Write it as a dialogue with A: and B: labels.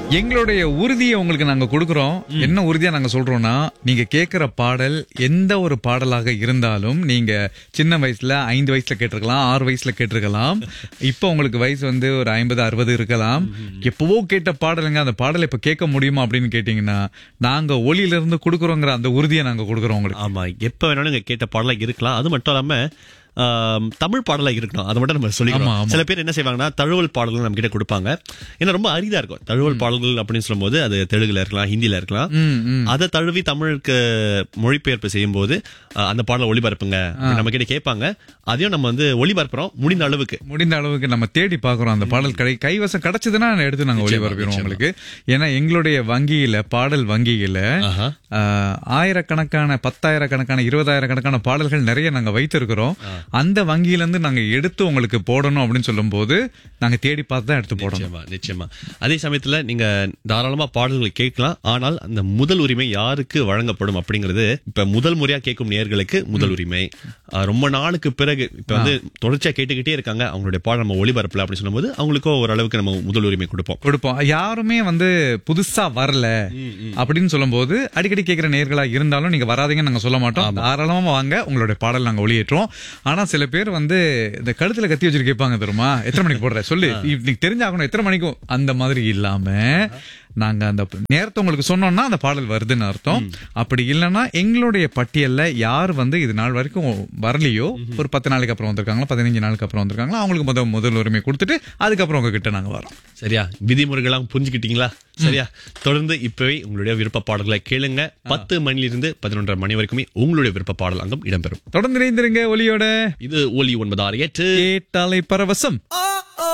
A: எங்களுடைய உறுதியை உங்களுக்கு நாங்க கொடுக்கறோம் என்ன உறுதியா நாங்க சொல்றோம்னா நீங்க கேக்குற பாடல் எந்த ஒரு பாடலாக இருந்தாலும் நீங்க சின்ன வயசுல ஐந்து வயசுல கேட்டிருக்கலாம் ஆறு வயசுல கேட்டிருக்கலாம் இப்ப உங்களுக்கு வயசு வந்து ஒரு ஐம்பது அறுபது இருக்கலாம் எப்பவோ கேட்ட பாடலுங்க அந்த பாடலை இப்ப கேட்க முடியுமா அப்படின்னு கேட்டீங்கன்னா நாங்க ஒளியில இருந்து கொடுக்கறோங்கிற அந்த உறுதியை நாங்க கொடுக்கறோம் உங்களுக்கு
B: ஆமா எப்ப வேணாலும் நீங்க கேட்ட பாடலா இருக்கலாம் அது மட்டும் இல்லாம ஆம், தமிழ் பாடலா இருக்கணும் அதை மட்டும் நம்ம
A: ஆமா,
B: சொல்லிக்கலாம்
A: ஆமா.
B: சில பேர் என்ன செய்வாங்கன்னா தழுவல் பாடல்கள் நம்ம கிட்ட கொடுப்பாங்க ஏன்னா ரொம்ப அரிதா இருக்கும் தழுவல் பாடல்கள் அப்படின்னு சொல்லும்போது அது தெலுங்குல இருக்கலாம் ஹிந்தில இருக்கலாம்
A: ம், ம்.
B: அதை தழுவி தமிழுக்கு மொழிபெயர்ப்பு செய்யும் போது அஹ், அந்த பாடலை ஒளிபரப்புங்க அப்படின்னு நம்ம கிட்ட கேட்பாங்க அதையும் நம்ம வந்து ஒளிபரப்புறோம் முடிந்த அளவுக்கு
A: முடிந்த அளவுக்கு நம்ம தேடி பார்க்கறோம் அந்த பாடல் கடை கைவசம் கிடைச்சதுன்னா எடுத்து நாங்க ஒளிபரப்பிடுவோம் உங்களுக்கு ஏன்னா எங்களுடைய வங்கியில பாடல் வங்கியில
B: ஆஹா.
A: ஆஹ், ஆயிரக்கணக்கான பத்தாயிரக்கணக்கான இருபதாயிரக்கணக்கான பாடல்கள் நிறைய நாங்க வைத்திருக்கிறோம் அந்த வங்கியில இருந்து நாங்க எடுத்து உங்களுக்கு போடணும் அப்படின்னு சொல்லும்போது நாங்க தேடி பார்த்து தான் எடுத்து போடணும்
B: நிச்சயமா நிச்சயமா அதே சமயத்துல நீங்க தாராளமா பாடல்களை கேட்கலாம் ஆனால் அந்த முதல் உரிமை யாருக்கு வழங்கப்படும் அப்படிங்கிறது இப்ப முதல் முறையா கேட்கும் நேயர்களுக்கு முதல் உரிமை அஹ், ரொம்ப நாளுக்கு பிறகு இப்ப வந்து தொடர்ச்சியா கேட்டுக்கிட்டே இருக்காங்க அவங்களுடைய பாடல் நம்ம ஒளிபரப்பல அப்படின்னு சொல்லும்போது அவங்களுக்கும் ஓரளவுக்கு நம்ம முதல் உரிமை கொடுப்போம்
A: கொடுப்போம் யாருமே வந்து புதுசா வரல அப்படின்னு சொல்லும்போது அடிக்கடி கேட்கிற நேர்களா இருந்தாலும் நீங்க வராதீங்கன்னு நாங்க சொல்ல மாட்டோம் தாராளமா வாங்க உங்களுடைய பாடல் நாங்க ஒளியேற்றோம் ஆனா சில பேர் வந்து இந்த கழுத்துல கத்தி வச்சுட்டு கேட்பாங்க தெரியுமா எத்தனை மணிக்கு போடுற சொல்லு இன்னைக்கு தெரிஞ்சாகணும் எத்தனை மணிக்கும் அந்த மாதிரி இல்லாம நாங்க அந்த நேரத்தை உங்களுக்கு சொன்னோம்னா அந்த பாடல் வருதுன்னு அர்த்தம் அப்படி இல்லைன்னா எங்களுடைய பட்டியல்ல யார் வந்து இது நாள் வரைக்கும் வரலையோ ஒரு பத்து நாளைக்கு அப்புறம் வந்திருக்காங்களா பதினஞ்சு நாளுக்கு அப்புறம் வந்திருக்காங்களா அவங்களுக்கு முதல் முதல் உரிமை கொடுத்துட்டு அதுக்கப்புறம் உங்ககிட்ட நாங்க வரோம்
B: சரியா விதிமுறைகள்லாம் புரிஞ்சுக்கிட்டீங்களா சரியா தொடர்ந்து இப்பவே உங்களுடைய விருப்ப பாடல்களை கேளுங்க பத்து மணிலிருந்து பதினொன்றரை மணி வரைக்குமே உங்களுடைய விருப்ப பாடல் அங்கம் இடம்பெறும்
A: தொடர்ந்து இணைந்திருங்க ஒலியோட
B: இது ஒலி ஒன்பது ஆறு எட்டு
A: கேட்டாலை பரவசம்